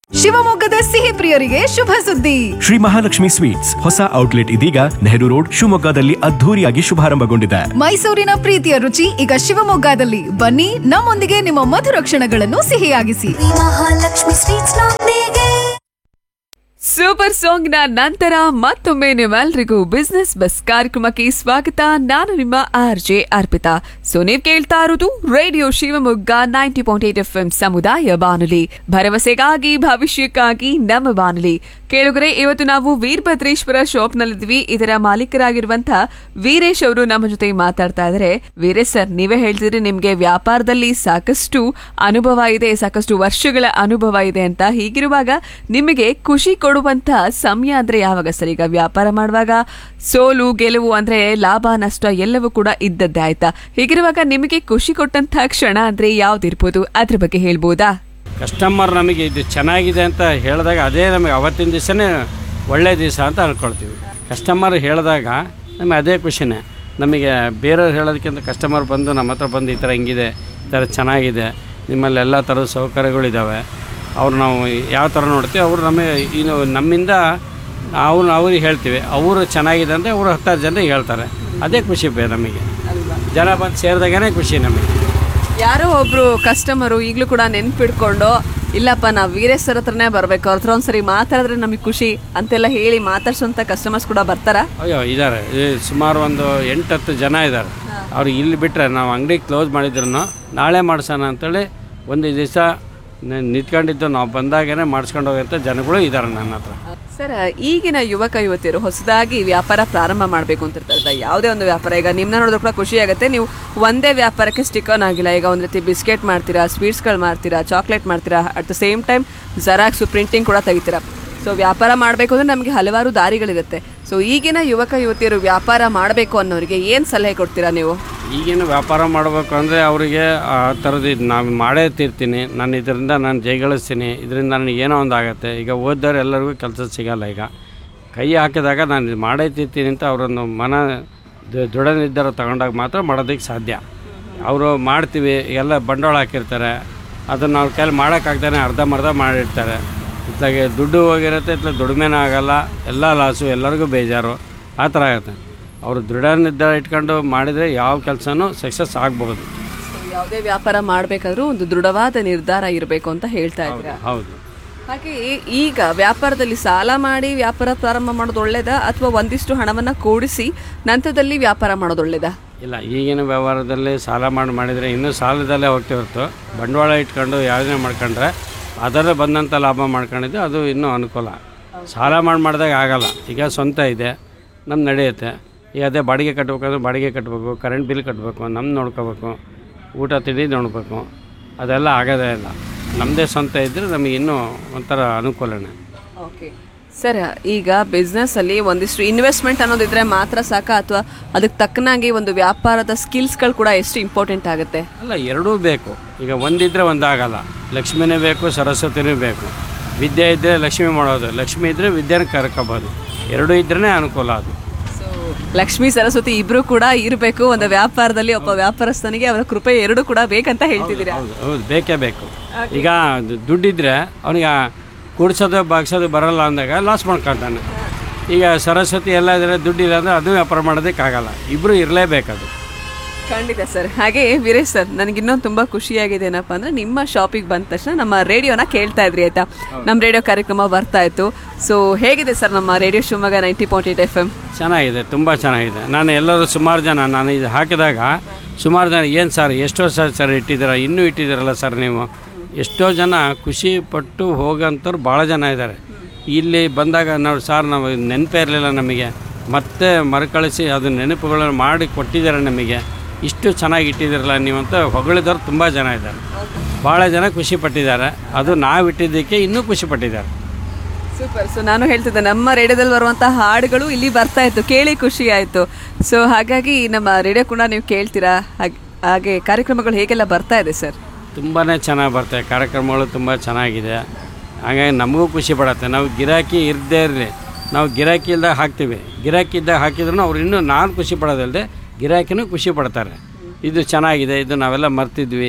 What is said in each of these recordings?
ಶಿವಮೊಗ್ಗದ ಸಿಹಿ ಪ್ರಿಯರಿಗೆ ಶುಭ ಸುದ್ದಿ ಶ್ರೀ ಮಹಾಲಕ್ಷ್ಮಿ ಸ್ವೀಟ್ಸ್ ಹೊಸ ಔಟ್ಲೆಟ್ ಇದೀಗ ನೆಹರು ರೋಡ್ ಶಿವಮೊಗ್ಗದಲ್ಲಿ ಅದ್ಧೂರಿಯಾಗಿ ಶುಭಾರಂಭಗೊಂಡಿದೆ ಮೈಸೂರಿನ ಪ್ರೀತಿಯ ರುಚಿ ಈಗ ಶಿವಮೊಗ್ಗದಲ್ಲಿ ಬನ್ನಿ ನಮ್ಮೊಂದಿಗೆ ನಿಮ್ಮ ಮಧುರ ಕ್ಷಣಗಳನ್ನು ಸಿಹಿಯಾಗಿಸಿ ಮಹಾಲಕ್ಷ್ಮಿ ಸ್ವೀಟ್ಸ್ ನೊಂದಿಗೆ ಸೂಪರ್ ಸಾಂಗ್ ನ ನಂತರ ಮತ್ತೊಮ್ಮೆ ನಿಮ್ಮೆಲ್ರಿಗೂ ಬಿಸ್ನೆಸ್ ಬಸ್ ಕಾರ್ಯಕ್ರಮಕ್ಕೆ ಸ್ವಾಗತ ನಾನು ನಿಮ್ಮ ಆರ್ ಜೆ ಅರ್ಪಿತಾ ಸೊ ನೀವ್ ಕೇಳ್ತಾ ಇರೋದು radio Shivamogga ninety point eight F M ಸಮುದಾಯ ಬಾನುಲಿ ಭರವಸೆಗಾಗಿ ಭವಿಷ್ಯಕ್ಕಾಗಿ ನಮ್ಮ ಬಾನುಲಿ ಕೇಳುಗರೆ ಇವತ್ತು ನಾವು ವೀರಭದ್ರೇಶ್ವರ ಶಾಪ್ ನಲ್ಲಿದ್ವಿ ಇದರ ಮಾಲೀಕರಾಗಿರುವಂತಹ ವೀರೇಶ್ ಅವರು ನಮ್ಮ ಜೊತೆ ಮಾತಾಡ್ತಾ ಇದ್ದಾರೆ ವೀರೇಶ್ ಸರ್ ನೀವೇ ಹೇಳ್ತಿದ್ರಿ ನಿಮ್ಗೆ ವ್ಯಾಪಾರದಲ್ಲಿ ಸಾಕಷ್ಟು ಅನುಭವ ಇದೆ ಸಾಕಷ್ಟು ವರ್ಷಗಳ ಅನುಭವ ಇದೆ ಅಂತ ಹೀಗಿರುವಾಗ ನಿಮಗೆ ಖುಷಿ ಕೊಡುವಂತ ಸಮಯ ಅಂದ್ರೆ ಯಾವಾಗ ಸರ್ ಈಗ ವ್ಯಾಪಾರ ಮಾಡುವಾಗ ಸೋಲು ಗೆಲುವು ಅಂದ್ರೆ ಲಾಭ ನಷ್ಟ ಎಲ್ಲವೂ ಕೂಡ ಇದ್ದದ್ದೇ ಆಯ್ತಾ ಹೀಗಿರುವಾಗ ನಿಮಗೆ ಖುಷಿ ಕೊಟ್ಟಂತ ಕ್ಷಣ ಅಂದ್ರೆ ಯಾವ್ದಿರ್ಬೋದು ಅದ್ರ ಬಗ್ಗೆ ಹೇಳ್ಬೋದಾ ಕಸ್ಟಮರ್ ನಮಗೆ ಇದು ಚೆನ್ನಾಗಿದೆ ಅಂತ ಹೇಳಿದಾಗ ಅದೇ ನಮಗೆ ಅವತ್ತಿನ ದಿವಸನೇ ಒಳ್ಳೆ ದಿವಸ ಅಂತ ಅನ್ಕೊಳ್ತೀವಿ ಕಸ್ಟಮರ್ ಹೇಳಿದಾಗ ನಮಗೆ ಅದೇ ಖುಷಿನೇ ನಮಗೆ ಬೇರೆಯವ್ರು ಹೇಳೋದಕ್ಕಿಂತ ಕಸ್ಟಮರ್ ಬಂದು ನಮ್ಮ ಹತ್ರ ಬಂದು ಈ ಥರ ಹಿಂಗಿದೆ ಈ ಥರ ಚೆನ್ನಾಗಿದೆ ನಿಮ್ಮಲ್ಲಿ ಎಲ್ಲ ಥರದ ಸೌಕರ್ಯಗಳಿದ್ದಾವೆ ಅವ್ರು ನಾವು ಯಾವ ಥರ ನೋಡ್ತೀವಿ ಅವರು ನಮಗೆ ಇನ್ನು ನಮ್ಮಿಂದ ಅವ್ರು ಅವ್ರಿಗೆ ಹೇಳ್ತೀವಿ ಅವರು ಚೆನ್ನಾಗಿದೆ ಅಂದರೆ ಅವರು ಹತ್ತಾರು ಜನರಿಗೆ ಹೇಳ್ತಾರೆ ಅದೇ ಖುಷಿ ಬೇ ನಮಗೆ ಜನ ಬಂದು ಸೇರಿದಾಗನೇ ಖುಷಿ ನಮಗೆ ಯಾರೋ ಒಬ್ರು ಕಸ್ಟಮರು ಈಗಲೂ ಕೂಡ ನೆನ್ಪಿಡ್ಕೊಂಡು ಇಲ್ಲಪ್ಪ ನಾವು ವೀರೇಶ್ ಸರ್ ಹತ್ರನೇ ಬರ್ಬೇಕು ಅವ್ರ ಹತ್ರ ಒಂದ್ಸರಿ ಮಾತಾಡಿದ್ರೆ ನಮಗೆ ಖುಷಿ ಅಂತೆಲ್ಲ ಹೇಳಿ ಮಾತಾಡ್ಸೋಂಥ ಕಸ್ಟಮರ್ಸ್ ಕೂಡ ಬರ್ತಾರಾ ಅಯ್ಯೋ ಇದ್ದಾರೆ ಸುಮಾರು ಒಂದು ಎಂಟು ಹತ್ತು ಜನ ಇದ್ದಾರೆ ಅವ್ರು ಇಲ್ಲಿ ಬಿಟ್ಟರೆ ನಾವು ಅಂಗಡಿ ಕ್ಲೋಸ್ ಮಾಡಿದ್ರು ನಾಳೆ ಮಾಡ್ಸೋಣ ಅಂತೇಳಿ ಒಂದು ದಿವಸ ನಿಂತ್ಕೊಂಡಿದ್ದು ನಾವು ಬಂದಾಗೇ ಮಾಡಿಸ್ಕೊಂಡು ಹೋಗೋಂಥ ಜನಗಳು ಇದ್ದಾರೆ ನನ್ನ ಹತ್ರ ಸರ್ ಈಗಿನ ಯುವಕ ಯುವತಿಯರು ಹೊಸದಾಗಿ ವ್ಯಾಪಾರ ಪ್ರಾರಂಭ ಮಾಡಬೇಕು ಅಂತ ಇರ್ತಾರೆ ಯಾವುದೇ ಒಂದು ವ್ಯಾಪಾರ ಈಗ ನಿಮ್ಮನ್ನ ನೋಡಿದ್ರು ಕೂಡ ಖುಷಿ ಆಗುತ್ತೆ ನೀವು ಒಂದೇ ವ್ಯಾಪಾರಕ್ಕೆ ಸ್ಟಿಕ್ ಆನ್ ಆಗಿಲ್ಲ ಈಗ ಒಂದು ರೀತಿ ಬಿಸ್ಕೆಟ್ ಮಾಡ್ತೀರಾ ಸ್ವೀಟ್ಸ್ಗಳು ಮಾಡ್ತೀರಾ ಚಾಕ್ಲೇಟ್ ಮಾಡ್ತೀರಾ at the same time xerox printing ಕೂಡ ತೆಗಿತೀರಾ ಸೊ ವ್ಯಾಪಾರ ಮಾಡಬೇಕು ಅಂದರೆ ನಮಗೆ ಹಲವಾರು ದಾರಿಗಳಿರುತ್ತೆ ಸೊ ಈಗಿನ ಯುವಕ ಯುವತಿಯರು ವ್ಯಾಪಾರ ಮಾಡಬೇಕು ಅನ್ನೋರಿಗೆ ಏನು ಸಲಹೆ ಕೊಡ್ತೀರಾ ನೀವು ಈಗಿನ ವ್ಯಾಪಾರ ಮಾಡಬೇಕು ಅಂದರೆ ಅವರಿಗೆ ಆ ಥರದ್ದು ಇದು ನಾವು ಮಾಡೇ ತೀರ್ತೀನಿ ನಾನು ಇದರಿಂದ ನಾನು ಜೈಗಳಿಸ್ತೀನಿ ಇದರಿಂದ ನನಗೆ ಏನೋ ಒಂದು ಆಗುತ್ತೆ ಈಗ ಓದ್ದವ್ರು ಎಲ್ಲರಿಗೂ ಕೆಲಸ ಸಿಗಲ್ಲ ಈಗ ಕೈ ಹಾಕಿದಾಗ ನಾನು ಇದು ಮಾಡೇ ತೀರ್ತೀನಿ ಅಂತ ಅವರನ್ನು ಮನ ದ- ದೃಢ ನಿರ್ಧಾರ ತಗೊಂಡಾಗ ಮಾತ್ರ ಮಾಡೋದಕ್ಕೆ ಸಾಧ್ಯ ಅವರು ಮಾಡ್ತೀವಿ ಎಲ್ಲ ಬಂಡವಾಳ ಹಾಕಿರ್ತಾರೆ ಅದನ್ನು ಅವ್ರ ಕೈಲಿ ಮಾಡೋಕ್ಕಾಗ್ತಾನೆ ಅರ್ಧಂಬರ್ಧ ಮಾಡಿರ್ತಾರೆ ಇತ್ಲಾಗೆ ದುಡ್ಡು ಹೋಗಿರುತ್ತೆ ಇತ್ಲ ದುಡಿಮೆನೂ ಆಗಲ್ಲ ಎಲ್ಲ ಲಾಸು ಎಲ್ಲರಿಗೂ ಬೇಜಾರು ಆ ಥರ ಆಗುತ್ತೆ ಅವರು ದೃಢ ನಿರ್ಧಾರ ಇಟ್ಕೊಂಡು ಮಾಡಿದರೆ ಯಾವ ಕೆಲಸನೂ ಸಕ್ಸಸ್ ಆಗ್ಬೋದು So, ಯಾವುದೇ ವ್ಯಾಪಾರ ಮಾಡಬೇಕಾದ್ರೂ ಒಂದು ದೃಢವಾದ ನಿರ್ಧಾರ ಇರಬೇಕು ಅಂತ ಹೇಳ್ತಾ ಇದ್ದೀರಾ ಹೌದು ಹಾಗೆ ಈಗ ವ್ಯಾಪಾರದಲ್ಲಿ ಸಾಲ ಮಾಡಿ ವ್ಯಾಪಾರ ಪ್ರಾರಂಭ ಮಾಡೋದು ಒಳ್ಳೇದಾ ಅಥವಾ ಒಂದಿಷ್ಟು ಹಣವನ್ನ ಕೂಡಿಸಿ ನಂತರದಲ್ಲಿ ವ್ಯಾಪಾರ ಮಾಡೋದು ಒಳ್ಳೇದಾ ಇಲ್ಲ ಈಗಿನ ವ್ಯವಹಾರದಲ್ಲಿ ಸಾಲ ಮಾಡಿ ಮಾಡಿದರೆ ಇನ್ನೂ ಸಾಲದಲ್ಲೇ ಹೋಗ್ತಿ ಹೊರತು ಬಂಡವಾಳ ಇಟ್ಕೊಂಡು ಯಾವುದೇ ಮಾಡ್ಕೊಂಡ್ರೆ ಅದರಲ್ಲೇ ಬಂದಂಥ ಲಾಭ ಮಾಡ್ಕೊಂಡಿದ್ದು ಅದು ಇನ್ನೂ ಅನುಕೂಲ ಸಾಲ ಮಾಡಿ ಮಾಡಿದಾಗ ಆಗಲ್ಲ ಈಗ ಸ್ವಂತ ಇದೆ ನಮ್ಮ ನಡೆಯುತ್ತೆ ಈಗ ಅದೇ ಬಾಡಿಗೆ ಕಟ್ಟಬೇಕಂದ್ರೆ ಬಾಡಿಗೆ ಕಟ್ಟಬೇಕು ಕರೆಂಟ್ ಬಿಲ್ ಕಟ್ಟಬೇಕು ನಮ್ಮ ನೋಡ್ಕೋಬೇಕು ಊಟ ತಿಂಡಿ ನೋಡಬೇಕು ಅದೆಲ್ಲ ಆಗೋದೇ ಇಲ್ಲ ನಮ್ಮದೇ ಸ್ವಂತ ಇದ್ದರೆ ನಮಗೆ ಇನ್ನೂ ಒಂಥರ ಅನುಕೂಲನೇ ಓಕೆ ಸರ್ ಈಗ ಬಿಸ್ನೆಸ್ ಅಲ್ಲಿ ಒಂದಿಷ್ಟು ಇನ್ವೆಸ್ಟ್ಮೆಂಟ್ ಅನ್ನೋದಿದ್ರೆ ಮಾತ್ರ ಸಾಕ ಅಥವಾ ಅದಕ್ಕೆ ತಕ್ಕನಾಗಿ ಒಂದು ವ್ಯಾಪಾರದ ಸ್ಕಿಲ್ಸ್ಗಳು ಕೂಡ ಎಷ್ಟು ಇಂಪಾರ್ಟೆಂಟ್ ಆಗುತ್ತೆ ಅಲ್ಲ ಎರಡೂ ಬೇಕು ಈಗ ಒಂದಿದ್ರೆ ಒಂದಾಗಲ್ಲ ಲಕ್ಷ್ಮಿನೇ ಬೇಕು ಸರಸ್ವತಿನೂ ಬೇಕು ವಿದ್ಯೆ ಇದ್ದರೆ ಲಕ್ಷ್ಮಿ ಮಾಡೋದು ಲಕ್ಷ್ಮಿ ಇದ್ದರೆ ವಿದ್ಯೆನ ಕರ್ಕೋಬೋದು ಎರಡೂ ಇದ್ರೇ ಅನುಕೂಲ ಅದು ಸೊ ಲಕ್ಷ್ಮೀ ಸರಸ್ವತಿ ಇಬ್ರು ಕೂಡ ಇರಬೇಕು ಒಂದು ವ್ಯಾಪಾರದಲ್ಲಿ ಒಬ್ಬ ವ್ಯಾಪಾರಸ್ಥನಿಗೆ ಅವರ ಕೃಪೆ ಎರಡು ಕೂಡ ಬೇಕಂತ ಹೇಳ್ತಿದ್ದೀರಾ ಹೌದು ಹೌದು ಬೇಕೇ ಬೇಕು ಈಗ ದು- ದುಡ್ಡಿದ್ರೆ ಅವನಿಗೆ ಕೂಡ್ಸೋದು ಬಾಗ್ಸೋದು ಬರಲ್ಲ ಅಂದಾಗ ಲಾಸ್ ಮಾಡ್ಕೊಳ್ತಾನೆ ಈಗ ಸರಸ್ವತಿ ಎಲ್ಲ ಇದ್ರೆ ದುಡ್ಡಿಲ್ಲ ಅಂದರೆ ಅದು ವ್ಯಾಪಾರ ಮಾಡೋದಕ್ಕಾಗಲ್ಲ ಇಬ್ಬರು ಇರಲೇಬೇಕದು ಖಂಡಿತ ಸರ್ ಹಾಗೆ ವೀರೇಶ್ ಸರ್ ನನಗೆ ಇನ್ನೊಂದು ತುಂಬ ಖುಷಿಯಾಗಿದೆ ಏನಪ್ಪ ಅಂದ್ರೆ ನಿಮ್ಮ ಶಾಪಿಗೆ ಬಂದ ತಕ್ಷಣ ನಮ್ಮ ರೇಡಿಯೋನ ಕೇಳ್ತಾ ಇದ್ರಿ ಆಯ್ತಾ ನಮ್ಮ ರೇಡಿಯೋ ಕಾರ್ಯಕ್ರಮ ಬರ್ತಾ ಇತ್ತು ಸೊ ಹೇಗಿದೆ ಸರ್ ನಮ್ಮ radio Shivamogga ninety point eight F M ಚೆನ್ನಾಗಿದೆ ತುಂಬ ಚೆನ್ನಾಗಿದೆ ನಾನು ಎಲ್ಲರೂ ಸುಮಾರು ಜನ ನಾನು ಇದು ಹಾಕಿದಾಗ ಸುಮಾರು ಜನ ಏನು ಸರ್ ಎಷ್ಟು ವರ್ಷ ಸರ್ ಇಟ್ಟಿದ್ದೀರ ಇನ್ನೂ ಇಟ್ಟಿದ್ದೀರಲ್ಲ ಸರ್ ನೀವು ಎಷ್ಟೋ ಜನ ಖುಷಿ ಪಟ್ಟು ಹೋಗೋಂಥವ್ರು ಭಾಳ ಜನ ಇದ್ದಾರೆ ಇಲ್ಲಿ ಬಂದಾಗ ನಾವು ಸರ್ ನಾವು ನೆನಪೇ ಇರಲಿಲ್ಲ ನಮಗೆ ಮತ್ತೆ ಮರುಕಳಿಸಿ ಅದು ನೆನಪುಗಳನ್ನು ಮಾಡಿ ಕೊಟ್ಟಿದ್ದಾರೆ ನಮಗೆ ಇಷ್ಟು ಚೆನ್ನಾಗಿ ಇಟ್ಟಿದ್ದೀರಲ್ಲ ನೀವು ಅಂತ ಹೊಗಳಿದವ್ರು ತುಂಬ ಜನ ಇದ್ದಾರೆ ಭಾಳ ಜನ ಖುಷಿ ಪಟ್ಟಿದ್ದಾರೆ ಅದು ನಾವು ಇಟ್ಟಿದ್ದಕ್ಕೆ ಇನ್ನೂ ಖುಷಿ ಪಟ್ಟಿದ್ದಾರೆ ಸೂಪರ್ ಸೊ ನಾನು ಹೇಳ್ತಿದ್ದೆ ನಮ್ಮ ರೇಡಿಯೋದಲ್ಲಿ ಬರುವಂತಹ ಹಾಡುಗಳು ಇಲ್ಲಿ ಬರ್ತಾ ಇತ್ತು ಕೇಳಿ ಖುಷಿ ಆಯಿತು ಸೊ ಹಾಗಾಗಿ ನಮ್ಮ ರೇಡಿಯೋ ಕೂಡ ನೀವು ಕೇಳ್ತೀರಾ ಹಾಗೆ ಹಾಗೆ ಕಾರ್ಯಕ್ರಮಗಳು ಹೇಗೆಲ್ಲ ಬರ್ತಾ ಇದೆ ಸರ್ ತುಂಬಾ ಚೆನ್ನಾಗಿ ಬರ್ತವೆ ಕಾರ್ಯಕ್ರಮಗಳು ತುಂಬ ಚೆನ್ನಾಗಿದೆ ಹಾಗಾಗಿ ನಮಗೂ ಖುಷಿ ಪಡತ್ತೆ ನಾವು ಗಿರಾಕಿ ಇರದೇ ಇರಲಿ ನಾವು ಗಿರಾಕಿ ಇಲ್ದಾಗ ಹಾಕ್ತೀವಿ ಗಿರಾಕಿ ಇದ್ದಾಗ ಹಾಕಿದ್ರು ಅವ್ರು ಇನ್ನೂ ನಾನು ಖುಷಿ ಪಡೋದಲ್ಲದೆ ಗಿರಾಕಿನೂ ಖುಷಿ ಪಡ್ತಾರೆ ಇದು ಚೆನ್ನಾಗಿದೆ ಇದು ನಾವೆಲ್ಲ ಮರ್ತಿದ್ವಿ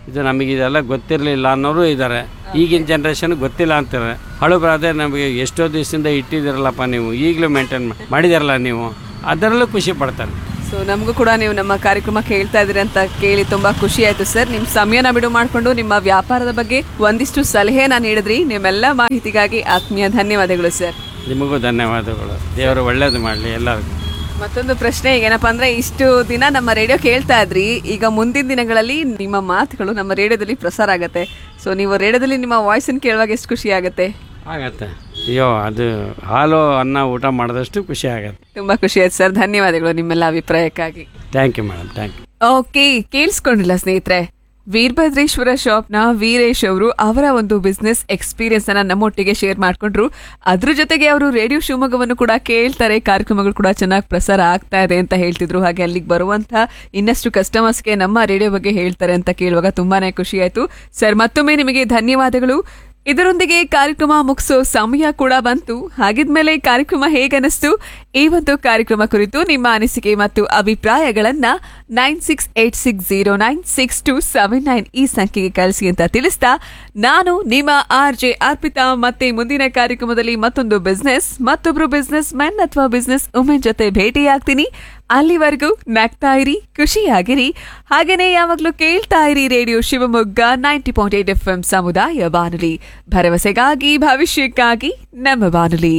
ಇದು ನಮಗೆ ಇದೆಲ್ಲ ಗೊತ್ತಿರಲಿಲ್ಲ ಅನ್ನೋರು ಇದ್ದಾರೆ ಈಗಿನ ಜನ್ರೇಷನ್ ಗೊತ್ತಿಲ್ಲ ಅಂತಾರೆ ಹಳು ಬ್ರಾದೆ ನಮಗೆ ಎಷ್ಟೋ ದಿವಸದಿಂದ ಇಟ್ಟಿದ್ದೀರಲ್ಲಪ್ಪ ನೀವು ಈಗಲೂ ಮೇಂಟೈನ್ ಮಾಡಿದಾರಲ್ಲ ನೀವು ಅದರಲ್ಲೂ ಖುಷಿ ಪಡ್ತಾರೆ ಸೊ ನಮಗೂ ಕೂಡ ನೀವು ನಮ್ಮ ಕಾರ್ಯಕ್ರಮ ಕೇಳ್ತಾ ಇದ್ದೀರಿ ಅಂತ ಕೇಳಿ ತುಂಬಾ ಖುಷಿ ಆಯ್ತು ಸರ್ ನಿಮ್ಮ ಸಮಯನ ಬಿಡು ಮಾಡಿಕೊಂಡು ನಿಮ್ಮ ವ್ಯಾಪಾರದ ಬಗ್ಗೆ ಒಂದಿಷ್ಟು ಸಲಹೆನ ನೀಡಿದ್ರಿ ನಿಮ್ಮೆಲ್ಲ ಮಾಹಿತಿಗಾಗಿ ಆತ್ಮೀಯ ಧನ್ಯವಾದಗಳು ಸರ್ ನಿಮಗೂ ಧನ್ಯವಾದಗಳು ದೇವರು ಒಳ್ಳೇದು ಮಾಡಲಿ ಎಲ್ಲರಿಗೂ ಮತ್ತೊಂದು ಪ್ರಶ್ನೆ ಏನಪ್ಪಾ ಅಂದ್ರೆ ಇಷ್ಟು ದಿನ ನಮ್ಮ ರೇಡಿಯೋ ಕೇಳ್ತಾ ಇದ್ರಿ ಈಗ ಮುಂದಿನ ದಿನಗಳಲ್ಲಿ ನಿಮ್ಮ ಮಾತುಗಳು ನಮ್ಮ ರೇಡಿಯೋದಲ್ಲಿ ಪ್ರಸಾರ ಆಗತ್ತೆ ಸೊ ನೀವು ರೇಡಿಯೋದಲ್ಲಿ ನಿಮ್ಮ ವಾಯ್ಸನ್ನು ಕೇಳುವಾಗ ಎಷ್ಟು ಖುಷಿ ಆಗುತ್ತೆ ಆಗತ್ತೆ ಅಯ್ಯೋ ಅದು ಹಾಲು ಅನ್ನ ಊಟ ಮಾಡಿದಷ್ಟು ಖುಷಿ ಆಗತ್ತೆ ತುಂಬಾ ಖುಷಿ ಆಯ್ತು ಸರ್ ಧನ್ಯವಾದಗಳು ನಿಮ್ಮೆಲ್ಲ ಅಭಿಪ್ರಾಯಕ್ಕಾಗಿ thank you madam thank you okay ಕೇಳಿಸ್ಕೊಂಡಿಲ್ಲ ಸ್ನೇಹಿತರೆ ವೀರಭದ್ರೇಶ್ವರ ಶಾಪ್ನ ವೀರೇಶ್ ಅವರು ಅವರ ಒಂದು ಬಿಸ್ನೆಸ್ ಎಕ್ಸ್ಪೀರಿಯನ್ಸ್ ಅನ್ನ ನಮ್ಮೊಟ್ಟಿಗೆ ಶೇರ್ ಮಾಡ್ಕೊಂಡ್ರು ಅದ್ರ ಜೊತೆಗೆ ಅವರು ರೇಡಿಯೋ ಶಿವಮೊಗ್ಗವನ್ನು ಕೂಡ ಕೇಳ್ತಾರೆ ಕಾರ್ಯಕ್ರಮಗಳು ಕೂಡ ಚೆನ್ನಾಗಿ ಪ್ರಸಾರ ಆಗ್ತಾ ಇದೆ ಅಂತ ಹೇಳ್ತಿದ್ರು ಹಾಗೆ ಅಲ್ಲಿಗೆ ಬರುವಂತ ಇನ್ನಷ್ಟು ಕಸ್ಟಮರ್ಸ್ಗೆ ನಮ್ಮ ರೇಡಿಯೋ ಬಗ್ಗೆ ಹೇಳ್ತಾರೆ ಅಂತ ಕೇಳುವಾಗ ತುಂಬಾನೇ ಖುಷಿ ಆಯ್ತು ಸರ್ ಮತ್ತೊಮ್ಮೆ ನಿಮಗೆ ಧನ್ಯವಾದಗಳು ಇದರೊಂದಿಗೆ ಕಾರ್ಯಕ್ರಮ ಮುಗಿಸೋ ಸಮಯ ಕೂಡ ಬಂತು ಹಾಗಿದ್ಮೇಲೆ ಕಾರ್ಯಕ್ರಮ ಹೇಗನಿಸ್ತು ಈ ಒಂದು ಕಾರ್ಯಕ್ರಮ ಕುರಿತು ನಿಮ್ಮ ಅನಿಸಿಕೆ ಮತ್ತು ಅಭಿಪ್ರಾಯಗಳನ್ನ nine six eight six zero nine six two seven nine ಈ ಸಂಖ್ಯೆಗೆ ಕಳಿಸಿ ಅಂತ ತಿಳಿಸ್ತಾ ನಾನು ನಿಮ್ಮ ಆರ್ ಜೆ ಅರ್ಪಿತಾ ಮತ್ತೆ ಮುಂದಿನ ಕಾರ್ಯಕ್ರಮದಲ್ಲಿ ಮತ್ತೊಂದು ಬಿಸ್ನೆಸ್ ಮತ್ತೊಬ್ರು ಬಿಸ್ನೆಸ್ ಮ್ಯಾನ್ ಅಥವಾ ಬಿಸ್ನೆಸ್ ವುಮೆನ್ ಜೊತೆ ಭೇಟಿಯಾಗ್ತೀನಿ ಅಲ್ಲಿವರೆಗೂ ನಗ್ತಾ ಇರಿ ಖುಷಿಯಾಗಿರಿ ಹಾಗೇನೆ ಯಾವಾಗ್ಲೂ ಕೇಳ್ತಾ ಇರಿ radio Shivamogga ninety point eight F M ಸಮುದಾಯ ಬಾನುಲಿ ಭರವಸೆಗಾಗಿ ಭವಿಷ್ಯಕ್ಕಾಗಿ ನಮ್ಮ ಬಾನುಲಿ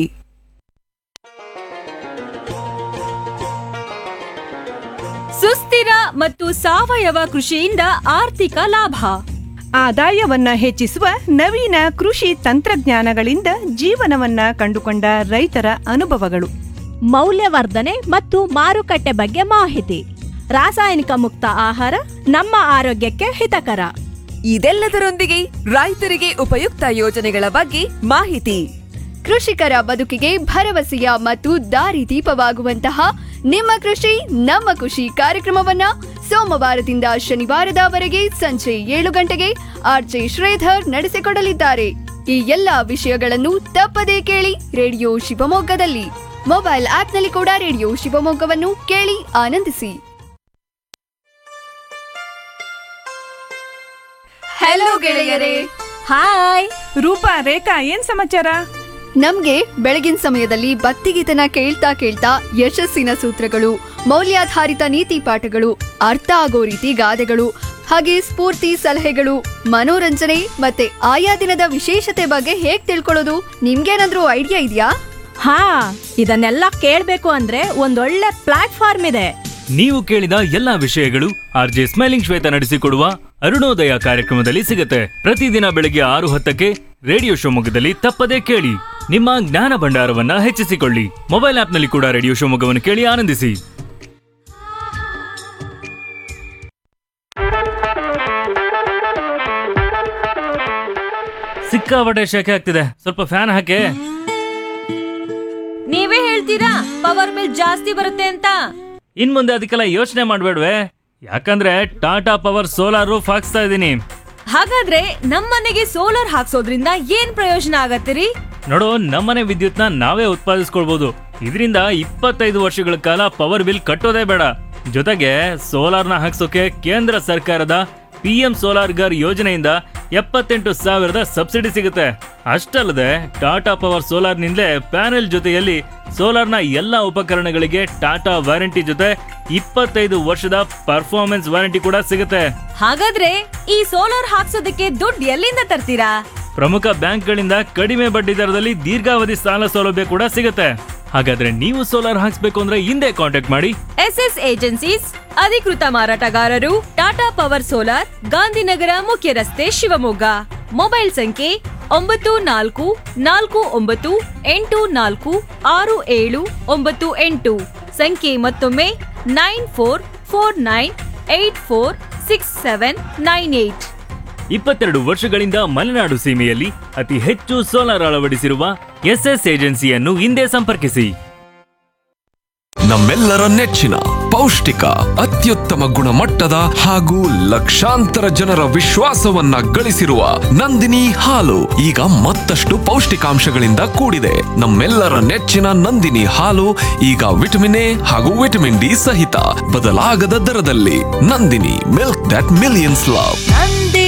ಸುಸ್ಥಿರ ಮತ್ತು ಸಾವಯವ ಕೃಷಿಯಿಂದ ಆರ್ಥಿಕ ಲಾಭ ಆದಾಯವನ್ನ ಹೆಚ್ಚಿಸುವ ನವೀನ ಕೃಷಿ ತಂತ್ರಜ್ಞಾನಗಳಿಂದ ಜೀವನವನ್ನ ಕಂಡುಕೊಂಡ ರೈತರ ಅನುಭವಗಳು ಮೌಲ್ಯವರ್ಧನೆ ಮತ್ತು ಮಾರುಕಟ್ಟೆ ಬಗ್ಗೆ ಮಾಹಿತಿ ರಾಸಾಯನಿಕ ಮುಕ್ತ ಆಹಾರ ನಮ್ಮ ಆರೋಗ್ಯಕ್ಕೆ ಹಿತಕರ ಇದೆಲ್ಲದರೊಂದಿಗೆ ರೈತರಿಗೆ ಉಪಯುಕ್ತ ಯೋಜನೆಗಳ ಬಗ್ಗೆ ಮಾಹಿತಿ ಕೃಷಿಕರ ಬದುಕಿಗೆ ಭರವಸೆಯ ಮತ್ತು ದಾರಿದೀಪವಾಗುವಂತಹ ನಿಮ್ಮ ಕೃಷಿ ನಮ್ಮ ಖುಷಿ ಕಾರ್ಯಕ್ರಮವನ್ನ ಸೋಮವಾರದಿಂದ ಶನಿವಾರದವರೆಗೆ ಸಂಜೆ ಏಳು ಗಂಟೆಗೆ ಆರ್ಜೆ ಶ್ರೀಧರ್ ನಡೆಸಿಕೊಡಲಿದ್ದಾರೆ ಈ ಎಲ್ಲಾ ವಿಷಯಗಳನ್ನು ತಪ್ಪದೇ ಕೇಳಿ ರೇಡಿಯೋ ಶಿವಮೊಗ್ಗದಲ್ಲಿ ಮೊಬೈಲ್ ಆಪ್ನಲ್ಲಿ ಕೂಡ ರೇಡಿಯೋ ಶಿವಮೊಗ್ಗವನ್ನು ಕೇಳಿ ಆನಂದಿಸಿ ಹಲೋ ಗೆಳೆಯರೇ ಹಾಯ್ ರೂಪಾ ರೇಖಾ ಏನ್ ಸಮಾಚಾರ ನಮ್ಗೆ ಬೆಳಗಿನ ಸಮಯದಲ್ಲಿ ಭಕ್ತಿಗೀತನ ಕೇಳ್ತಾ ಕೇಳ್ತಾ ಯಶಸ್ಸಿನ ಸೂತ್ರಗಳು ಮೌಲ್ಯಾಧಾರಿತ ನೀತಿ ಪಾಠಗಳು ಅರ್ಥ ಆಗೋ ರೀತಿ ಗಾದೆಗಳು ಹಾಗೆ ಸ್ಫೂರ್ತಿ ಸಲಹೆಗಳು ಮನೋರಂಜನೆ ಮತ್ತೆ ಆಯಾ ದಿನದ ವಿಶೇಷತೆ ಬಗ್ಗೆ ಹೇಗ್ ತಿಳ್ಕೊಳ್ಳೋದು ನಿಮ್ಗೇನಾದ್ರೂ ಐಡಿಯಾ ಇದೆಯಾ ಹಾ ಇದನ್ನೆಲ್ಲ ಕೇಳ್ಬೇಕು ಅಂದ್ರೆ ಒಂದೊಳ್ಳೆ ಪ್ಲಾಟ್ಫಾರ್ಮ್ ಇದೆ ನೀವು ಕೇಳಿದ ಎಲ್ಲಾ ವಿಷಯಗಳು ಆರ್ ಜೆ ಸ್ಮೈಲಿಂಗ್ ಶ್ವೇತ ನಡೆಸಿಕೊಡುವ ಅರುಣೋದಯ ಕಾರ್ಯಕ್ರಮದಲ್ಲಿ ಸಿಗುತ್ತೆ ಪ್ರತಿದಿನ ಬೆಳಿಗ್ಗೆ ಆರು ಹತ್ತಕ್ಕೆ ರೇಡಿಯೋ ಶಿವಮೊಗ್ಗದಲ್ಲಿ ತಪ್ಪದೇ ಕೇಳಿ ನಿಮ್ಮ ಜ್ಞಾನ ಭಂಡಾರವನ್ನ ಹೆಚ್ಚಿಸಿಕೊಳ್ಳಿ ಮೊಬೈಲ್ ಆಪ್ನಲ್ಲಿ ಕೂಡ ರೇಡಿಯೋ ಶಿವಮೊಗ್ಗವನ್ನು ಕೇಳಿ ಆನಂದಿಸಿ ಸಿಕ್ಕಾಪಟ್ಟೆ ಶೆಕೆ ಆಗ್ತಿದೆ ಸ್ವಲ್ಪ ಫ್ಯಾನ್ ಹಾಕಿ ನೀವೇ ಹೇಳ್ತೀರಾ ಪವರ್ ಬಿಲ್ ಜಾಸ್ತಿ ಬರುತ್ತೆ ಅಂತ ಇನ್ ಮುಂದೆ ಅದಕ್ಕೆಲ್ಲ ಯೋಚನೆ ಮಾಡ್ಬೇಡ್ವೆ ಯಾಕಂದ್ರೆ ಟಾಟಾ ಪವರ್ ಸೋಲಾರ್ ರೂಫ್ ಹಾಕ್ಸ್ತಾ ಇದ್ದೀನಿ ಹಾಗಾದ್ರೆ ನಮ್ಮನೆಗೆ ಸೋಲಾರ್ ಹಾಕ್ಸೋದ್ರಿಂದ ಏನ್ ಪ್ರಯೋಜನ ಆಗತ್ತಿರಿ ನೋಡು ನಮ್ಮನೆ ವಿದ್ಯುತ್ನ ನಾವೇ ಉತ್ಪಾದಿಸ್ಕೊಳ್ಬಹುದು ಇದರಿಂದ ಇಪ್ಪತ್ತೈದು ವರ್ಷಗಳ ಕಾಲ ಪವರ್ ಬಿಲ್ ಕಟ್ಟೋದೇ ಬೇಡ ಜೊತೆಗೆ ಸೋಲಾರ್ನ ಹಾಕ್ಸೋಕೆ ಕೇಂದ್ರ ಸರ್ಕಾರದ ಪಿ ಎಂ ಸೋಲಾರ್ ಗರ್ ಯೋಜನೆಯಿಂದ ಎಪ್ಪತ್ತೆಂಟು ಸಾವಿರದ ಸಬ್ಸಿಡಿ ಸಿಗುತ್ತೆ ಅಷ್ಟಲ್ಲದೆ ಟಾಟಾ ಪವರ್ ಸೋಲಾರ್ನಿಂದಲೇ ಪ್ಯಾನೆಲ್ ಜೊತೆಯಲ್ಲಿ ಸೋಲಾರ್ನ ಎಲ್ಲ ಉಪಕರಣಗಳಿಗೆ ಟಾಟಾ ವಾರಂಟಿ ಜೊತೆ ಇಪ್ಪತ್ತೈದು ವರ್ಷದ ಪರ್ಫಾರ್ಮೆನ್ಸ್ ವಾರಂಟಿ ಕೂಡ ಸಿಗುತ್ತೆ ಹಾಗಾದ್ರೆ ಈ ಸೋಲಾರ್ ಹಾಕ್ಸೋದಕ್ಕೆ ದುಡ್ಡು ಎಲ್ಲಿಂದ ತರ್ತೀರಾ ಪ್ರಮುಖ ಬ್ಯಾಂಕ್ಗಳಿಂದ ಕಡಿಮೆ ಬಡ್ಡಿ ದರದಲ್ಲಿ ದೀರ್ಘಾವಧಿ ಸಾಲ ಸೌಲಭ್ಯ ಕೂಡ ಸಿಗುತ್ತೆ ಹಾಗಾದ್ರೆ ನೀವು ಸೋಲಾರ್ ಹಾಕ್ಸ್ಬೇಕು ಅಂದ್ರೆ ಹಿಂದೆ ಕಾಂಟ್ಯಾಕ್ಟ್ ಮಾಡಿ ಎಸ್ ಎಸ್ ಏಜೆನ್ಸೀಸ್ ಅಧಿಕೃತ ಮಾರಾಟಗಾರರು ಟಾಟಾ ಪವರ್ ಸೋಲಾರ್ ಗಾಂಧಿನಗರ ಮುಖ್ಯ ರಸ್ತೆ ಶಿವಮೊಗ್ಗ ಮೊಬೈಲ್ ಸಂಖ್ಯೆ ಒಂಬತ್ತು ನಾಲ್ಕು ನಾಲ್ಕು ಒಂಬತ್ತು ಎಂಟು ನಾಲ್ಕು ಆರು ಏಳು ಒಂಬತ್ತು ಎಂಟು ಸಂಖ್ಯೆ ಮತ್ತೊಮ್ಮೆ nine four four nine eight four six seven nine eight ಇಪ್ಪತ್ತೆರಡು ವರ್ಷಗಳಿಂದ ಮಲೆನಾಡು ಸೀಮೆಯಲ್ಲಿ ಅತಿ ಹೆಚ್ಚು ಸೋಲಾರ್ ಅಳವಡಿಸಿರುವ ಎಸ್ಎಸ್ ಏಜೆನ್ಸಿಯನ್ನು ಹಿಂದೆ ಸಂಪರ್ಕಿಸಿ ನಮ್ಮೆಲ್ಲರ ನೆಚ್ಚಿನ ಪೌಷ್ಟಿಕ ಅತ್ಯುತ್ತಮ ಗುಣಮಟ್ಟದ ಹಾಗೂ ಲಕ್ಷಾಂತರ ಜನರ ವಿಶ್ವಾಸವನ್ನ ಗಳಿಸಿರುವ ನಂದಿನಿ ಹಾಲು ಈಗ ಮತ್ತಷ್ಟು ಪೌಷ್ಟಿಕಾಂಶಗಳಿಂದ ಕೂಡಿದೆ ನಮ್ಮೆಲ್ಲರ ನೆಚ್ಚಿನ ನಂದಿನಿ ಹಾಲು ಈಗ ವಿಟಮಿನ್ ಎ ಹಾಗೂ ವಿಟಮಿನ್ ಡಿ ಸಹಿತ ಬದಲಾಗದ ದರದಲ್ಲಿ Nandini milk that millions love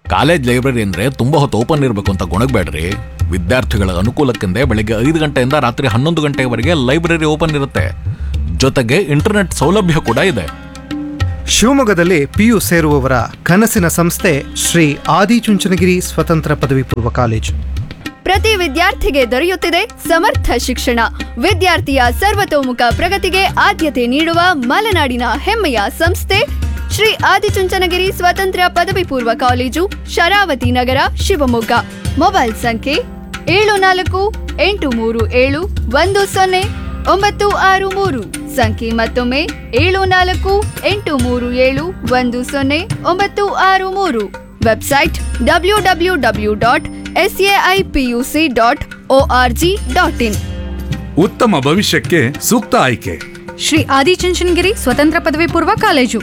college library ಅಂದ್ರೆ ತುಂಬಾ ಹೊತ್ತು ಓಪನ್ ಇರಬೇಕು ಅಂತ ಗೊಣಗಬೇಡ್ರಿ ವಿದ್ಯಾರ್ಥಿಗಳ ಅನುಕೂಲಕ್ಕೆಂದೇ ಬೆಳಿಗ್ಗೆ ಐದು ಗಂಟೆಯಿಂದ ರಾತ್ರಿ ಹನ್ನೊಂದು ಗಂಟೆವರೆಗೆ ಲೈಬ್ರರಿ ಓಪನ್ ಇರುತ್ತೆ ಜೊತೆಗೆ ಇಂಟರ್ನೆಟ್ ಸೌಲಭ್ಯ ಕೂಡ ಇದೆ ಶಿವಮೊಗ್ಗದಲ್ಲಿ ಪಿಯು ಸೇರುವವರ ಕನಸಿನ ಸಂಸ್ಥೆ ಶ್ರೀ ಆದಿಚುಂಚನಗಿರಿ ಸ್ವತಂತ್ರ ಪದವಿ ಪೂರ್ವ ಕಾಲೇಜು ಪ್ರತಿ ವಿದ್ಯಾರ್ಥಿಗೆ ದೊರೆಯುತ್ತಿದೆ ಸಮರ್ಥ ಶಿಕ್ಷಣ ವಿದ್ಯಾರ್ಥಿಯ ಸರ್ವತೋಮುಖ ಪ್ರಗತಿಗೆ ಆದ್ಯತೆ ನೀಡುವ ಮಲೆನಾಡಿನ ಹೆಮ್ಮೆಯ ಸಂಸ್ಥೆ ಶ್ರೀ ಆದಿಚುಂಚನಗಿರಿ ಸ್ವತಂತ್ರ ಪದವಿ ಪೂರ್ವ ಕಾಲೇಜು ಶರಾವತಿ ನಗರ ಶಿವಮೊಗ್ಗ ಮೊಬೈಲ್ ಸಂಖ್ಯೆ ಏಳು ನಾಲ್ಕು ಎಂಟು ಮೂರು ಏಳು ಒಂದು ಸೊನ್ನೆ ಒಂಬತ್ತು ಆರು ಮೂರು ಸಂಖ್ಯೆ ಮತ್ತೊಮ್ಮೆ ಏಳು ನಾಲ್ಕು ಎಂಟು ಮೂರು ಏಳು ಒಂದು ಸೊನ್ನೆ ಒಂಬತ್ತು ಆರು ಮೂರು website W W W dot S AI PUC dot O R G dot in ಉತ್ತಮ ಭವಿಷ್ಯಕ್ಕೆ ಸೂಕ್ತ ಆಯ್ಕೆ ಶ್ರೀ ಆದಿಚುಂಚನಗಿರಿ ಸ್ವತಂತ್ರ ಪದವಿ ಪೂರ್ವ ಕಾಲೇಜು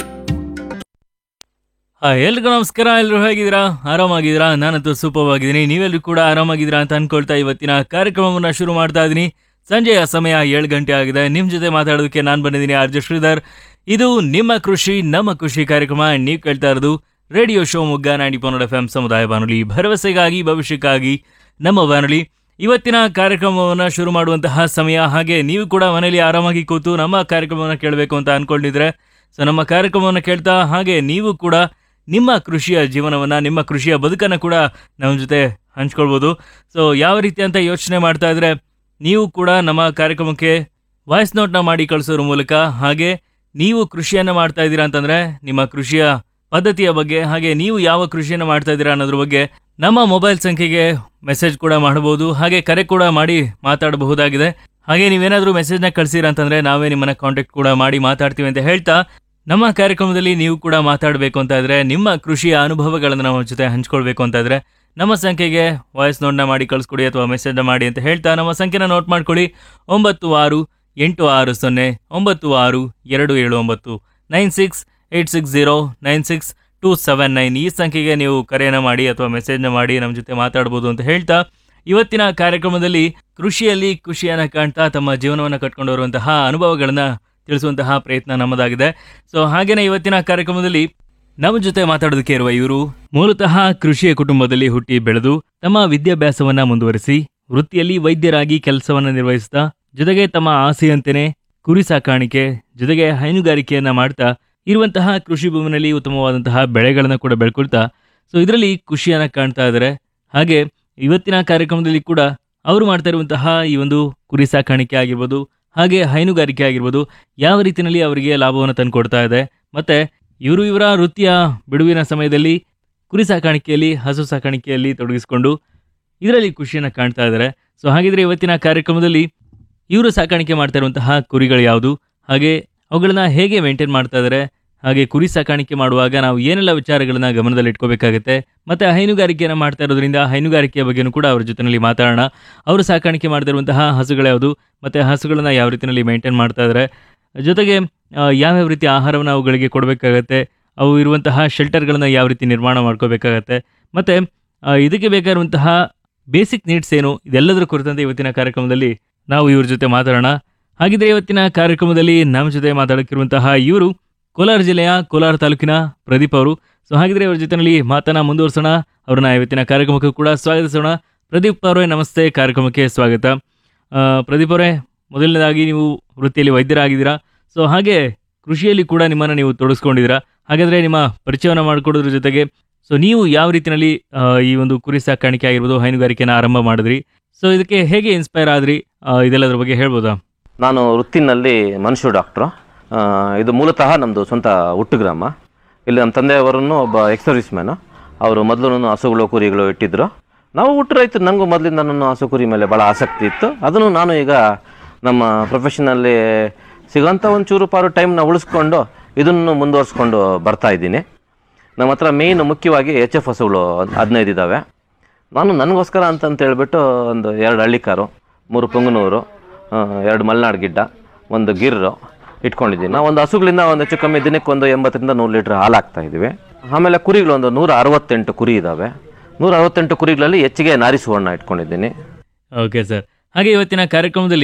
ಹಾ ಎಲ್ರಿಗೂ ನಮಸ್ಕಾರ ಎಲ್ಲರೂ ಹೇಗಿದ್ದೀರಾ ಆರಾಮಾಗಿದ್ದೀರಾ ನಾನಂತೂ ಸೂಪರ್ ಆಗಿದ್ದೀನಿ ನೀವೆಲ್ಲರೂ ಕೂಡ ಆರಾಮಾಗಿದ್ದೀರಾ ಅಂತ ಅನ್ಕೊಳ್ತಾ ಇವತ್ತಿನ ಕಾರ್ಯಕ್ರಮವನ್ನು ಶುರು ಮಾಡ್ತಾ ಇದ್ದೀನಿ ಸಂಜೆಯ ಸಮಯ ಏಳು ಗಂಟೆ ಆಗಿದೆ ನಿಮ್ಮ ಜೊತೆ ಮಾತಾಡೋದಕ್ಕೆ ನಾನು ಬಂದಿದ್ದೀನಿ ಆರ್ ಜೆ ಶ್ರೀಧರ್ ಇದು ನಿಮ್ಮ ಕೃಷಿ ನಮ್ಮ ಕೃಷಿ ಕಾರ್ಯಕ್ರಮ ನೀವು ಕೇಳ್ತಾ ಇರೋದು ರೇಡಿಯೋ ಶೋ ಮುಗ್ಗ ನಾಡಿ ಪನ್ನಡ ಎಫ್ ಎಂ ಸಮುದಾಯ ಬಾನುಲಿ ಭರವಸೆಗಾಗಿ ಭವಿಷ್ಯಕ್ಕಾಗಿ ನಮ್ಮ ಬಾನುಲಿ ಇವತ್ತಿನ ಕಾರ್ಯಕ್ರಮವನ್ನು ಶುರು ಮಾಡುವಂತಹ ಸಮಯ ಹಾಗೆ ನೀವು ಕೂಡ ಮನೆಯಲ್ಲಿ ಆರಾಮಾಗಿ ಕೂತು ನಮ್ಮ ಕಾರ್ಯಕ್ರಮವನ್ನು ಕೇಳಬೇಕು ಅಂತ ಅನ್ಕೊಂಡಿದ್ರೆ ಸೊ ನಮ್ಮ ಕಾರ್ಯಕ್ರಮವನ್ನು ಕೇಳ್ತಾ ಹಾಗೆ ನೀವು ಕೂಡ ನಿಮ್ಮ ಕೃಷಿಯ ಜೀವನವನ್ನು ನಿಮ್ಮ ಕೃಷಿಯ ಬದುಕನ್ನು ಕೂಡ ನಮ್ಮ ಜೊತೆ ಹಂಚ್ಕೊಳ್ಬೋದು ಸೊ ಯಾವ ರೀತಿ ಅಂತ ಯೋಚನೆ ಮಾಡ್ತಾ ಇದ್ರೆ ನೀವು ಕೂಡ ನಮ್ಮ ಕಾರ್ಯಕ್ರಮಕ್ಕೆ ವಾಯ್ಸ್ ನೋಟ್ನ ಮಾಡಿ ಕಳಿಸೋದ್ರ ಮೂಲಕ ಹಾಗೆ ನೀವು ಕೃಷಿಯನ್ನು ಮಾಡ್ತಾ ಇದ್ದೀರಾ ಅಂತಂದ್ರೆ ನಿಮ್ಮ ಕೃಷಿಯ ಪದ್ಧತಿಯ ಬಗ್ಗೆ ಹಾಗೆ ನೀವು ಯಾವ ಕೃಷಿಯನ್ನು ಮಾಡ್ತಾ ಇದ್ದೀರಾ ಅನ್ನೋದ್ರ ಬಗ್ಗೆ ನಮ್ಮ ಮೊಬೈಲ್ ಸಂಖ್ಯೆಗೆ ಮೆಸೇಜ್ ಕೂಡ ಮಾಡಬಹುದು ಹಾಗೆ ಕರೆ ಕೂಡ ಮಾಡಿ ಮಾತಾಡಬಹುದಾಗಿದೆ ಹಾಗೆ ನೀವೇನಾದರೂ ಮೆಸೇಜ್ನ ಕಳಿಸಿರ ಅಂತಂದ್ರೆ ನಾವೇ ನಿಮ್ಮನ್ನ ಕಾಂಟ್ಯಾಕ್ಟ್ ಕೂಡ ಮಾಡಿ ಮಾತಾಡ್ತೀವಿ ಅಂತ ಹೇಳ್ತಾ ನಮ್ಮ ಕಾರ್ಯಕ್ರಮದಲ್ಲಿ ನೀವು ಕೂಡ ಮಾತಾಡಬೇಕು ಅಂತ ಇದ್ರೆ ನಿಮ್ಮ ಕೃಷಿಯ ಅನುಭವಗಳನ್ನು ನಮ್ಮ ಜೊತೆ ಹಂಚ್ಕೊಳ್ಬೇಕು ಅಂತ ಇದ್ರೆ ನಮ್ಮ ಸಂಖ್ಯೆಗೆ ವಾಯ್ಸ್ ನೋಟ್ನ ಮಾಡಿ ಕಳಿಸ್ಕೊಡಿ ಅಥವಾ ಮೆಸೇಜ್ನ ಮಾಡಿ ಅಂತ ಹೇಳ್ತಾ ನಮ್ಮ ಸಂಖ್ಯೆನ ನೋಟ್ ಮಾಡ್ಕೊಳ್ಳಿ ಒಂಬತ್ತು ಆರು ಎಂಟು ಆರು ಸೊನ್ನೆ ಒಂಬತ್ತು ಆರು ಎರಡು ಏಳು ಒಂಬತ್ತು nine six eight six zero nine six two seven nine ಈ ಸಂಖ್ಯೆಗೆ ನೀವು ಕರೆಯನ್ನು ಮಾಡಿ ಅಥವಾ ಮೆಸೇಜ್ನ ಮಾಡಿ ನಮ್ಮ ಜೊತೆ ಮಾತಾಡ್ಬೋದು ಅಂತ ಹೇಳ್ತಾ ಇವತ್ತಿನ ಕಾರ್ಯಕ್ರಮದಲ್ಲಿ ಕೃಷಿಯಲ್ಲಿ ಖುಷಿಯನ್ನು ಕಾಣ್ತಾ ತಮ್ಮ ಜೀವನವನ್ನು ಕಟ್ಕೊಂಡು ಬರುವಂತಹ ಅನುಭವಗಳನ್ನ ತಿಳಿಸುವಂತಹ ಪ್ರಯತ್ನ ನಮ್ಮದಾಗಿದೆ ಸೊ ಹಾಗೇನೆ ಇವತ್ತಿನ ಕಾರ್ಯಕ್ರಮದಲ್ಲಿ ನಮ್ಮ ಜೊತೆ ಮಾತಾಡೋದಕ್ಕೆ ಇರುವ ಇವರು ಮೂಲತಃ ಕೃಷಿಯ ಕುಟುಂಬದಲ್ಲಿ ಹುಟ್ಟಿ ಬೆಳೆದು ತಮ್ಮ ವಿದ್ಯಾಭ್ಯಾಸವನ್ನ ಮುಂದುವರಿಸಿ ವೃತ್ತಿಯಲ್ಲಿ ವೈದ್ಯರಾಗಿ ಕೆಲಸವನ್ನ ನಿರ್ವಹಿಸ್ತಾ ಜೊತೆಗೆ ತಮ್ಮ ಆಸೆಯಂತೆಯೇ ಕುರಿ ಸಾಕಾಣಿಕೆ ಜೊತೆಗೆ ಹೈನುಗಾರಿಕೆಯನ್ನ ಮಾಡ್ತಾ ಇರುವಂತಹ ಕೃಷಿ ಭೂಮಿನಲ್ಲಿ ಉತ್ತಮವಾದಂತಹ ಬೆಳೆಗಳನ್ನ ಕೂಡ ಬೆಳ್ಕೊಳ್ತಾ ಸೊ ಇದರಲ್ಲಿ ಖುಷಿಯನ್ನ ಕಾಣ್ತಾ ಇದ್ದಾರೆ ಹಾಗೆ ಇವತ್ತಿನ ಕಾರ್ಯಕ್ರಮದಲ್ಲಿ ಕೂಡ ಅವರು ಮಾಡ್ತಾ ಇರುವಂತಹ ಈ ಒಂದು ಕುರಿ ಸಾಕಾಣಿಕೆ ಆಗಿರ್ಬೋದು ಹಾಗೆ ಹೈನುಗಾರಿಕೆ ಆಗಿರ್ಬೋದು ಯಾವ ರೀತಿಯಲ್ಲಿ ಅವರಿಗೆ ಲಾಭವನ್ನು ತಂದುಕೊಡ್ತಾ ಇದೆ ಮತ್ತೆ ಇವರು ಇವರ ವೃತ್ತಿಯ ಬಿಡುವಿನ ಸಮಯದಲ್ಲಿ ಕುರಿ ಸಾಕಾಣಿಕೆಯಲ್ಲಿ ಹಸು ಸಾಕಾಣಿಕೆಯಲ್ಲಿ ತೊಡಗಿಸಿಕೊಂಡು ಇದರಲ್ಲಿ ಖುಷಿಯನ್ನು ಕಾಣ್ತಾ ಇದ್ದಾರೆ ಸೊ ಹಾಗಿದ್ರೆ ಇವತ್ತಿನ ಕಾರ್ಯಕ್ರಮದಲ್ಲಿ ಇವರು ಸಾಕಾಣಿಕೆ ಮಾಡ್ತಾ ಇರುವಂತಹ ಕುರಿಗಳು ಯಾವುದು ಹಾಗೆ ಅವುಗಳನ್ನ ಹೇಗೆ ಮೇಂಟೈನ್ ಮಾಡ್ತಾ ಇದ್ದಾರೆ ಹಾಗೆ ಕುರಿ ಸಾಕಾಣಿಕೆ ಮಾಡುವಾಗ ನಾವು ಏನೆಲ್ಲ ವಿಚಾರಗಳನ್ನ ಗಮನದಲ್ಲಿ ಇಟ್ಕೋಬೇಕಾಗುತ್ತೆ ಮತ್ತೆ ಹೈನುಗಾರಿಕೆಯನ್ನು ಮಾಡ್ತಾ ಇರೋದ್ರಿಂದ ಹೈನುಗಾರಿಕೆಯ ಬಗ್ಗೆನೂ ಕೂಡ ಅವ್ರ ಜೊತೆನಲ್ಲಿ ಮಾತಾಡೋಣ ಅವರು ಸಾಕಾಣಿಕೆ ಮಾಡ್ತಾ ಇರುವಂತಹ ಹಸುಗಳು ಯಾವುದು ಮತ್ತೆ ಹಸುಗಳನ್ನ ಯಾವ ರೀತಿಯಲ್ಲಿ ಮೇಂಟೈನ್ ಮಾಡ್ತಾ ಇದ್ದಾರೆ ಜೊತೆಗೆ ಆ, ಯಾವ್ಯಾವ ರೀತಿ ಆಹಾರವನ್ನು ಅವುಗಳಿಗೆ ಕೊಡಬೇಕಾಗತ್ತೆ ಅವು ಇರುವಂತಹ ಶೆಲ್ಟರ್ಗಳನ್ನ ಯಾವ ರೀತಿ ನಿರ್ಮಾಣ ಮಾಡ್ಕೋಬೇಕಾಗತ್ತೆ ಮತ್ತೆ ಆ, ಇದಕ್ಕೆ ಬೇಕಾಗಿರುವಂತಹ ಬೇಸಿಕ್ ನೀಡ್ಸ್ ಏನು ಇದೆಲ್ಲದರ ಕುರಿತಂತೆ ಇವತ್ತಿನ ಕಾರ್ಯಕ್ರಮದಲ್ಲಿ ನಾವು ಇವ್ರ ಜೊತೆ ಮಾತಾಡೋಣ ಹಾಗಿದ್ರೆ ಇವತ್ತಿನ ಕಾರ್ಯಕ್ರಮದಲ್ಲಿ ನಮ್ಮ ಜೊತೆ ಮಾತಾಡಕ್ಕಿರುವಂತಹ ಇವರು ಕೋಲಾರ ಜಿಲ್ಲೆಯ ಕೋಲಾರ ತಾಲೂಕಿನ ಪ್ರದೀಪ್ ಅವರು ಸೊ ಹಾಗಿದ್ರೆ ಇವ್ರ ಜೊತೆನಲ್ಲಿ ಮಾತನ್ನ ಮುಂದುವರಿಸೋಣ ಅವ್ರನ್ನ ಇವತ್ತಿನ ಕಾರ್ಯಕ್ರಮಕ್ಕೂ ಕೂಡ ಸ್ವಾಗತಿಸೋಣ ಪ್ರದೀಪ್ ಅವರೇ ನಮಸ್ತೆ ಕಾರ್ಯಕ್ರಮಕ್ಕೆ ಸ್ವಾಗತ ಆ, ಪ್ರದೀಪ್ ಅವರೇ ಮೊದಲನೇದಾಗಿ ನೀವು ವೃತ್ತಿಯಲ್ಲಿ ವೈದ್ಯರಾಗಿದ್ದೀರಾ ಸೊ ಹಾಗೆ ಕೃಷಿಯಲ್ಲಿ ಕೂಡ ನಿಮ್ಮನ್ನು ನೀವು ತೊಡಗಿಸ್ಕೊಂಡಿದ್ದೀರಾ ಹಾಗಾದರೆ ನಿಮ್ಮ ಪರಿಚಯವನ್ನು ಮಾಡಿಕೊಡೋದ್ರ ಜೊತೆಗೆ ಸೊ ನೀವು ಯಾವ ರೀತಿಯಲ್ಲಿ ಆ, ಈ ಒಂದು ಕುರಿ ಸಾಕಾಣಿಕೆ ಆಗಿರ್ಬೋದು ಹೈನುಗಾರಿಕೆನ ಆರಂಭ ಮಾಡಿದ್ರಿ ಸೊ ಇದಕ್ಕೆ ಹೇಗೆ ಇನ್ಸ್ಪೈರ್ ಆದ್ರಿ ಆ, ಇದೆಲ್ಲದ್ರ ಬಗ್ಗೆ ಹೇಳ್ಬೋದಾ ನಾನು ವೃತ್ತಿನಲ್ಲಿ ಮನುಷ್ಯ ಡಾಕ್ಟ್ರು ಆ, ಇದು ಮೂಲತಃ ನಮ್ಮದು ಸ್ವಂತ ಹುಟ್ಟು ಗ್ರಾಮ ಇಲ್ಲಿ ನಮ್ಮ ತಂದೆಯವರನ್ನು ಒಬ್ಬ ಎಕ್ಸ್ ಸರ್ವಿಸ್ ಮ್ಯಾನು ಅವರು ಮೊದಲು ಹಸುಗಳು ಕುರಿಗಳು ಇಟ್ಟಿದ್ರು ನಾವು ಹುಟ್ಟು ರೈತರು ನನಗೂ ಮೊದಲಿಂದ ನನ್ನ ಹಸು ಕುರಿ ಮೇಲೆ ಭಾಳ ಆಸಕ್ತಿ ಇತ್ತು ಅದನ್ನು ನಾನು ಈಗ ನಮ್ಮ ಪ್ರೊಫೆಷನಲ್ಲಿ ಸಿಗೋಂಥ ಒಂದು ಚೂರು ಪಾರು ಟೈಮ್ನ ಉಳಿಸ್ಕೊಂಡು ಇದನ್ನು ಮುಂದುವರಿಸ್ಕೊಂಡು ಬರ್ತಾ ಇದ್ದೀನಿ ನಮ್ಮ ಹತ್ರ ಮೇಯ್ನ್ ಮುಖ್ಯವಾಗಿ ಎಚ್ ಎಫ್ ಹಸುಗಳು ಹದಿನೈದು ಇದ್ದಾವೆ ನಾನು ನನಗೋಸ್ಕರ ಅಂತಂತ ಹೇಳ್ಬಿಟ್ಟು ಒಂದು ಎರಡು ಹಳ್ಳಿಕಾರು ಮೂರು ಪುಂಗನೂರು ಆ, ಎರಡು ಮಲೆನಾಡು ಗಿಡ್ಡ ಒಂದು ಗಿರ್ರು ಇಟ್ಕೊಂಡಿದ್ದೀನಿ ನಾವು ಒಂದು ಹಸುಗಳಿಂದ ಒಂದು ಹೆಚ್ಚು ಕಮ್ಮಿ ದಿನಕ್ಕೆ ಒಂದು ಎಂಬತ್ತರಿಂದ ನೂರು ಲೀಟ್ರ್ ಹಾಲು ಹಾಕ್ತಾ ಇದ್ದೀವಿ ಆಮೇಲೆ ಕುರಿಗಳು ಒಂದು ನೂರ ಅರವತ್ತೆಂಟು ಕುರಿ ಇದ್ದಾವೆ ನೂರ ಅರವತ್ತೆಂಟು ಕುರಿಗಳಲ್ಲಿ ಹೆಚ್ಚಿಗೆ ನಾರಿ ಸುವರ್ಣ ಇಟ್ಕೊಂಡಿದ್ದೀನಿ ಓಕೆ ಸರ್ ಹಾಗೆ ಇವತ್ತಿನ ಕಾರ್ಯಕ್ರಮದಲ್ಲಿ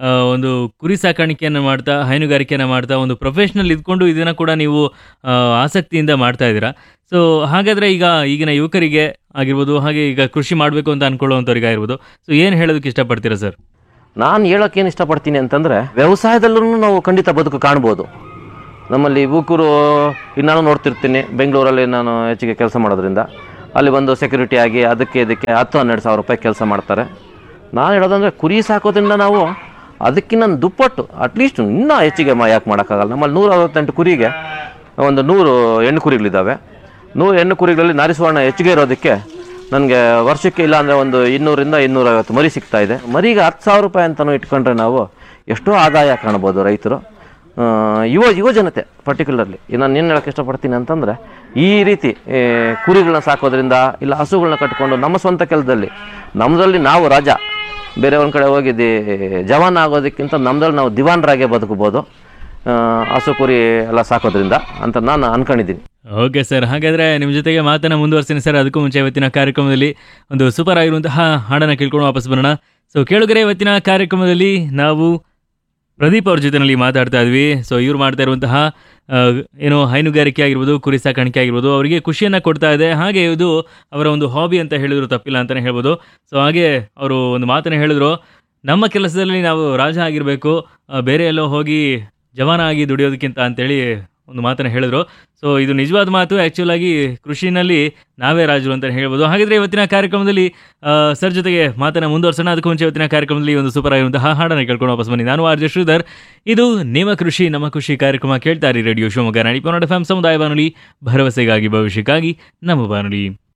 ಆ, ಒಂದು ಕುರಿ ಸಾಕಾಣಿಕೆಯನ್ನು ಮಾಡ್ತಾ ಹೈನುಗಾರಿಕೆಯನ್ನು ಮಾಡ್ತಾ ಒಂದು ಪ್ರೊಫೆಷ್ನಲ್ ಇದ್ಕೊಂಡು ಇದನ್ನು ಕೂಡ ನೀವು ಆ, ಆಸಕ್ತಿಯಿಂದ ಮಾಡ್ತಾ ಇದ್ದೀರಾ ಸೊ ಹಾಗಾದರೆ ಈಗ ಈಗಿನ ಯುವಕರಿಗೆ ಆಗಿರ್ಬೋದು ಹಾಗೆ ಈಗ ಕೃಷಿ ಮಾಡಬೇಕು ಅಂತ ಅನ್ಕೊಳ್ಳುವಂಥವ್ರಿಗೆ ಆಗಿರ್ಬೋದು ಸೊ ಏನು ಹೇಳೋದಕ್ಕೆ ಇಷ್ಟಪಡ್ತೀರಾ ಸರ್ ನಾನು ಹೇಳೋಕ್ಕೇನು ಇಷ್ಟಪಡ್ತೀನಿ ಅಂತಂದರೆ ವ್ಯವಸಾಯದಲ್ಲೂ ನಾವು ಖಂಡಿತ ಬದುಕು ಕಾಣ್ಬೋದು ನಮ್ಮಲ್ಲಿ ಯುವಕರು ಈಗ ನಾನು ನೋಡ್ತಿರ್ತೀನಿ ಬೆಂಗಳೂರಲ್ಲಿ ನಾನು ಹೆಚ್ಚಿಗೆ ಕೆಲಸ ಮಾಡೋದ್ರಿಂದ ಅಲ್ಲಿ ಬಂದು ಸೆಕ್ಯೂರಿಟಿ ಆಗಿ ಅದಕ್ಕೆ ಇದಕ್ಕೆ ಹತ್ತು ಹನ್ನೆರಡು ಸಾವಿರ ರೂಪಾಯಿ ಕೆಲಸ ಮಾಡ್ತಾರೆ ನಾನು ಹೇಳೋದಂದರೆ ಕುರಿ ಸಾಕೋದ್ರಿಂದ ನಾವು ಅದಕ್ಕಿಂತ ದುಪ್ಪಟ್ಟು ಅಟ್ಲೀಸ್ಟ್ ಇನ್ನೂ ಹೆಚ್ಚಿಗೆ ಮಾ ಯಾಕೆ ಮಾಡೋಕ್ಕಾಗಲ್ಲ ನಮ್ಮಲ್ಲಿ ನೂರ ಅರವತ್ತೆಂಟು ಕುರಿಗೆ ಒಂದು ನೂರು ಹೆಣ್ಣು ಕುರಿಗಳಿದ್ದಾವೆ ನೂರು ಹೆಣ್ಣು ಕುರಿಗಳಲ್ಲಿ ನಾರಿಸುವರ್ಣ ಹೆಚ್ಚಿಗೆ ಇರೋದಕ್ಕೆ ನನಗೆ ವರ್ಷಕ್ಕೆ ಇಲ್ಲ ಅಂದರೆ ಒಂದು ಇನ್ನೂರಿಂದ ಇನ್ನೂರೈವತ್ತು ಮರಿ ಸಿಗ್ತಾ ಇದೆ ಮರಿಗೆ ಹತ್ತು ಸಾವಿರ ರೂಪಾಯಿ ಅಂತಲೂ ಇಟ್ಕೊಂಡ್ರೆ ನಾವು ಎಷ್ಟೋ ಆದಾಯ ಕಾಣ್ಬೋದು ರೈತರು ಆ, ಯುವ ಯುವ ಜನತೆ ಪರ್ಟಿಕ್ಯುಲರ್ಲಿ ನಾನು ಏನು ಹೇಳೋಕ್ಕೆ ಇಷ್ಟಪಡ್ತೀನಿ ಅಂತಂದರೆ ಈ ರೀತಿ ಏ, ಕುರಿಗಳನ್ನ ಸಾಕೋದ್ರಿಂದ ಇಲ್ಲ ಹಸುಗಳನ್ನ ಕಟ್ಕೊಂಡು ನಮ್ಮ ಸ್ವಂತ ಕೆಲಸದಲ್ಲಿ ನಮ್ಮದ್ರಲ್ಲಿ ನಾವು ರಾಜ ಬೇರೆ ಒಂದು ಕಡೆ ಹೋಗಿದ್ದು ಜವಾನ್ ಆಗೋದಕ್ಕಿಂತ ನಮ್ಮದ್ರಲ್ಲಿ ನಾವು ದಿವಾನ್ರಾಗೆ ಬದುಕಬೋದು ಆ, ಹಸು ಕುರಿ ಎಲ್ಲ ಸಾಕೋದ್ರಿಂದ ಅಂತ ನಾನು ಅನ್ಕೊಂಡಿದ್ದೀನಿ ಓಕೆ ಸರ್ ಹಾಗಾದರೆ ನಿಮ್ಮ ಜೊತೆಗೆ ಮಾತನ್ನು ಮುಂದುವರ್ಸ್ತೀನಿ ಸರ್ ಅದಕ್ಕೂ ಮುಂಚೆ ಇವತ್ತಿನ ಕಾರ್ಯಕ್ರಮದಲ್ಲಿ ಒಂದು ಸೂಪರ್ ಆಗಿರುವಂತಹ ಹಾಡನ್ನು ಕೇಳ್ಕೊಂಡು ವಾಪಸ್ ಬರೋಣ ಸೊ ಕೇಳುಗರೆ ಇವತ್ತಿನ ಕಾರ್ಯಕ್ರಮದಲ್ಲಿ ನಾವು ಪ್ರದೀಪ್ ಅವ್ರ ಜೊತೆನಲ್ಲಿ ಮಾತಾಡ್ತಾ ಇದ್ವಿ ಸೊ ಇವ್ರು ಮಾಡ್ತಾ ಇರುವಂತಹ ಆ, ಏನು ಹೈನುಗಾರಿಕೆ ಆಗಿರ್ಬೋದು ಕುರಿ ಸಾಕಾಣಿಕೆ ಆಗಿರ್ಬೋದು ಅವರಿಗೆ ಖುಷಿಯನ್ನು ಕೊಡ್ತಾ ಇದೆ ಹಾಗೆ ಇದು ಅವರ ಒಂದು ಹಾಬಿ ಅಂತ ಹೇಳಿದ್ರು ತಪ್ಪಿಲ್ಲ ಅಂತಲೇ ಹೇಳ್ಬೋದು ಸೊ ಹಾಗೆ ಅವರು ಒಂದು ಮಾತನ್ನು ಹೇಳಿದ್ರು ನಮ್ಮ ಕೆಲಸದಲ್ಲಿ ನಾವು ರಾಜ ಆಗಿರಬೇಕು ಬೇರೆ ಎಲ್ಲೋ ಹೋಗಿ ಜವಾನ ಆಗಿ ದುಡಿಯೋದಕ್ಕಿಂತ ಅಂತೇಳಿ ಒಂದು ಮಾತನ್ನು ಹೇಳಿದ್ರು ಸೊ ಇದು ನಿಜವಾದ ಮಾತು ಆ್ಯಕ್ಚುಲ್ ಆಗಿ ಕೃಷಿನಲ್ಲಿ ನಾವೇ ರಾಜರು ಅಂತ ಹೇಳ್ಬೋದು ಹಾಗಿದ್ರೆ ಇವತ್ತಿನ ಕಾರ್ಯಕ್ರಮದಲ್ಲಿ ಆ, ಸರ್ ಜೊತೆಗೆ ಮಾತನ್ನು ಮುಂದುವರ್ಸೋಣ ಅದಕ್ಕೂ ಮುಂಚೆ ಇವತ್ತಿನ ಕಾರ್ಯಕ್ರಮದಲ್ಲಿ ಒಂದು ಸೂಪರ್ ಆಗಿರುವಂತಹ ಹಾಡನ್ನು ಕೇಳ್ಕೊಂಡು ವಾಪಸ್ ಬನ್ನಿ ನಾನು ಆರ್ ಜೆ ಶ್ರೀಧರ್ ಇದು ನಿಮ್ಮ ಕೃಷಿ ನಮ್ಮ ಕೃಷಿ ಕಾರ್ಯಕ್ರಮ ಕೇಳ್ತಾರೆ ರೇಡಿಯೋ ಶಿವಮೊಗ್ಗ ನಾಡಿ ಪನ್ನಡ ಎಫ್ ಸಮುದಾಯ ಬಾನುಲಿ ಭರವಸೆಗಾಗಿ ಭವಿಷ್ಯಕ್ಕಾಗಿ ನಮ್ಮ ಬಾನುಲಿ